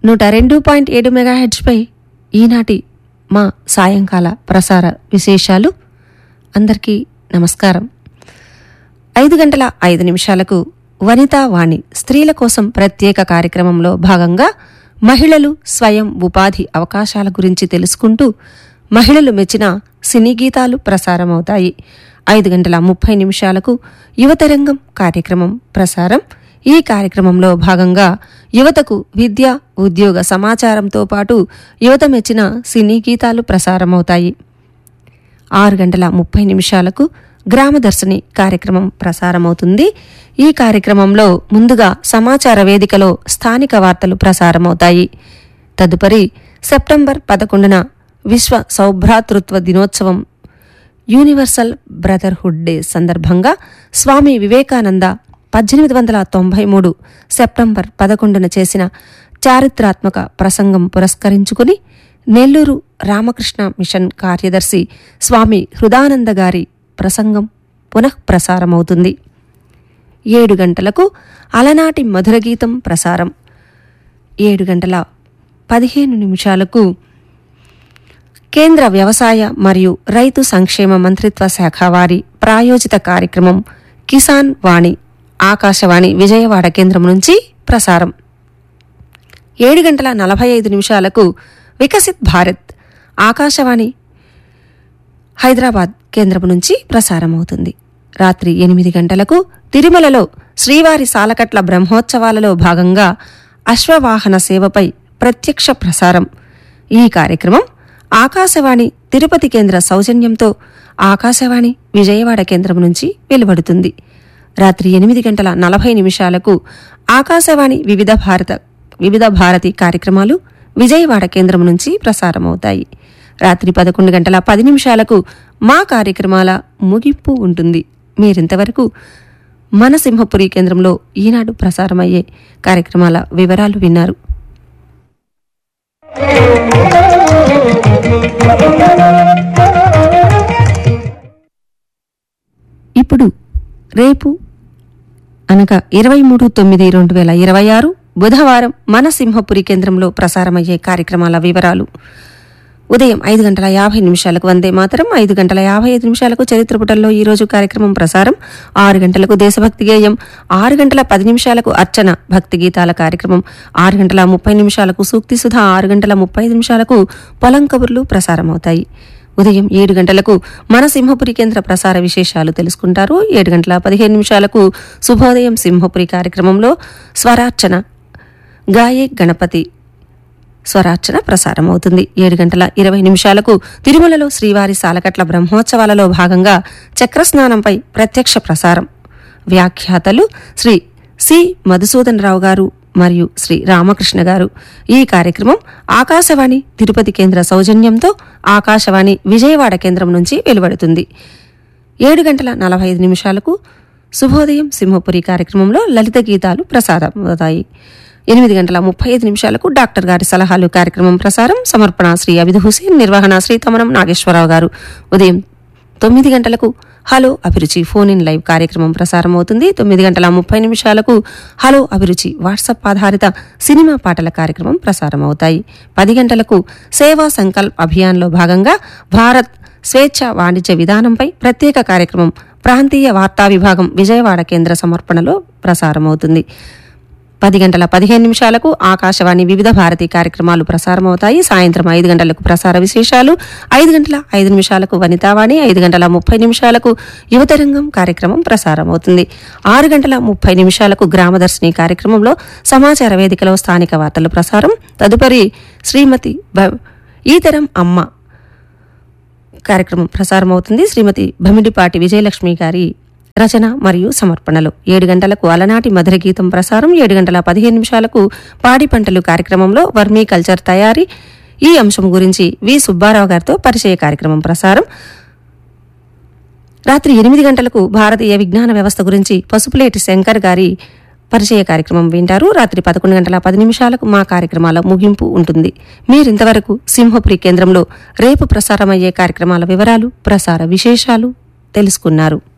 నూట రెండు పాయింట్ ఏడు మెగాహెడ్స్పై ఈనాటి మా సాయంకాల ప్రసార విశేషాలు అందరికీ నమస్కారం ఐదు గంటల ఐదు నిమిషాలకు వనితా వాణి స్త్రీల కోసం ప్రత్యేక కార్యక్రమంలో భాగంగా మహిళలు స్వయం ఉపాధి అవకాశాల గురించి తెలుసుకుంటూ మహిళలు మెచ్చిన సినీ గీతాలు ప్రసారమవుతాయి ఐదు గంటల ముప్పై నిమిషాలకు యువతరంగం కార్యక్రమం ప్రసారం ఈ కార్యక్రమంలో భాగంగా యువతకు విద్య ఉద్యోగ సమాచారంతో పాటు యువత మెచ్చిన సినీ గీతాలు ప్రసారమవుతాయి ఆరు గంటల ముప్పై నిమిషాలకు గ్రామదర్శిని కార్యక్రమం ప్రసారమవుతుంది ఈ కార్యక్రమంలో ముందుగా సమాచార వేదికలో స్థానిక వార్తలు ప్రసారమవుతాయి తదుపరి సెప్టెంబర్ పదకొండున విశ్వ సౌభ్రాతృత్వ దినోత్సవం యూనివర్సల్ బ్రదర్హుడ్ డే సందర్భంగా స్వామి వివేకానంద పద్దెనిమిది వందల తొంభై మూడు సెప్టెంబర్ పదకొండున చేసిన చారిత్రాత్మక ప్రసంగం పురస్కరించుకుని నెల్లూరు రామకృష్ణ మిషన్ కార్యదర్శి స్వామి హృదానంద గారి ప్రసంగం పునఃప్రసారమవుతుంది ఏడు గంటలకు అలనాటి మధురగీతం ప్రసారం ఏడు గంటల పదిహేను నిమిషాలకు కేంద్ర వ్యవసాయ మరియు రైతు సంక్షేమ మంత్రిత్వ శాఖ వారి ప్రాయోజిత కార్యక్రమం కిసాన్ వాణి ఆకాశవాణి విజయవాడ కేంద్రం నుంచి ప్రసారం ఏడు గంటల నలభై ఐదు నిమిషాలకు వికసిత్ భారత్ ఆకాశవాణి హైదరాబాద్ కేంద్రం నుంచి ప్రసారమవుతుంది రాత్రి ఎనిమిది గంటలకు తిరుమలలో శ్రీవారి సాలకట్ల బ్రహ్మోత్సవాలలో భాగంగా అశ్వవాహన సేవపై ప్రత్యక్ష ప్రసారం ఈ కార్యక్రమం ఆకాశవాణి తిరుపతి కేంద్ర సౌజన్యంతో ఆకాశవాణి విజయవాడ కేంద్రం నుంచి వెలువడుతుంది రాత్రి ఎనిమిది గంటల నలభై నిమిషాలకు ఆకాశవాణి వివిధ భారత వివిధ భారతి కార్యక్రమాలు విజయవాడ కేంద్రం నుంచి ప్రసారమవుతాయి రాత్రి పదకొండు గంటల పది నిమిషాలకు మా కార్యక్రమాల ముగింపు ఉంటుంది మీరింతవరకు మన సింహపురి కేంద్రంలో ఈనాడు ప్రసారమయ్యే కార్యక్రమాల వివరాలు విన్నారు ఇప్పుడు రేపు అనగా ఇరవై మూడు తొమ్మిది రెండు వేల ఇరవై ఆరు బుధవారం మన సింహపురి కేంద్రంలో ప్రసారమయ్యే కార్యక్రమాల వివరాలు ఉదయం ఐదు గంటల యాభై నిమిషాలకు వందే మాత్రం ఐదు గంటల యాభై ఐదు నిమిషాలకు చరిత్ర పుటల్లో ఈ రోజు కార్యక్రమం ప్రసారం ఆరు గంటలకు దేశభక్తి గేయం ఆరు గంటల పది నిమిషాలకు అర్చన భక్తి గీతాల కార్యక్రమం ఆరు గంటల ముప్పై నిమిషాలకు సూక్తి సుధా ఆరు గంటల ముప్పై ఐదు నిమిషాలకు పొలం కబుర్లు ప్రసారమవుతాయి ఉదయం ఏడు గంటలకు మన సింహపురి కేంద్ర ప్రసార విశేషాలు తెలుసుకుంటారు ఏడు గంటల పదిహేను నిమిషాలకు శుభోదయం సింహపురి కార్యక్రమంలో స్వరార్చన గాయే గణపతి స్వరార్చన ప్రసారమవుతుంది ఏడు గంటల ఇరవై నిమిషాలకు తిరుమలలో శ్రీవారి సాలకట్ల బ్రహ్మోత్సవాలలో భాగంగా చక్రస్నానంపై ప్రత్యక్ష ప్రసారం వ్యాఖ్యాతలు శ్రీ సి మధుసూదన్ రావు గారు మరియు శ్రీ రామకృష్ణ గారు ఈ కార్యక్రమం ఆకాశవాణి తిరుపతి కేంద్ర సౌజన్యంతో ఆకాశవాణి విజయవాడ కేంద్రం నుంచి వెలువడుతుంది ఏడు గంటల నలభై ఐదు నిమిషాలకు శుభోదయం సింహపురి కార్యక్రమంలో లలిత గీతాలు ప్రసారమవుతాయి ఎనిమిది గంటల ముప్పై ఐదు నిమిషాలకు డాక్టర్ గారి సలహాలు కార్యక్రమం ప్రసారం సమర్పణ శ్రీ అభిద్ హుసేన్ నిర్వహణ శ్రీ తమనం నాగేశ్వరరావు గారు ఉదయం తొమ్మిది గంటలకు హలో అభిరుచి ఫోన్ ఇన్ లైవ్ కార్యక్రమం ప్రసారం అవుతుంది తొమ్మిది గంటల ముప్పై నిమిషాలకు హలో అభిరుచి వాట్సాప్ ఆధారిత సినిమా పాటల కార్యక్రమం ప్రసారం అవుతాయి పది గంటలకు సేవా సంకల్ప్ అభియాన్లో భాగంగా భారత్ స్వేచ్ఛ వాణిజ్య విధానంపై ప్రత్యేక కార్యక్రమం ప్రాంతీయ వార్తా విభాగం విజయవాడ కేంద్ర సమర్పణలో ప్రసారమవుతుంది పది గంటల పదిహేను నిమిషాలకు ఆకాశవాణి వివిధ భారతి కార్యక్రమాలు ప్రసారమవుతాయి సాయంత్రం ఐదు గంటలకు ప్రసార విశేషాలు ఐదు గంటల ఐదు నిమిషాలకు వనితావాణి ఐదు గంటల ముప్పై నిమిషాలకు యువతరంగం కార్యక్రమం ప్రసారమవుతుంది ఆరు గంటల ముప్పై నిమిషాలకు గ్రామదర్శిని కార్యక్రమంలో సమాచార వేదికలో స్థానిక వార్తలు ప్రసారం తదుపరి శ్రీమతి భ- ఈతరం అమ్మ కార్యక్రమం ప్రసారమవుతుంది శ్రీమతి భమిడిపాటి విజయలక్ష్మి గారి రచన మరియు సమర్పణలు ఏడు గంటలకు అలనాటి మధుర గీతం ప్రసారం ఏడు గంటల పదిహేను నిమిషాలకు పాడి పంటలు కార్యక్రమంలో వర్మీ కల్చర్ తయారీ ఈ అంశం గురించి వి సుబ్బారావు గారితో పరిచయ కార్యక్రమం ప్రసారం రాత్రి ఎనిమిది గంటలకు భారతీయ విజ్ఞాన వ్యవస్థ గురించి పసుపులేటి శంకర్ గారి పరిచయ కార్యక్రమం వింటారు రాత్రి పదకొండు గంటల పది నిమిషాలకు మా కార్యక్రమాల ముగింపు ఉంటుంది మీరింతవరకు సింహపురి కేంద్రంలో రేపు ప్రసారమయ్యే కార్యక్రమాల వివరాలు ప్రసార విశేషాలు తెలుసుకున్నారు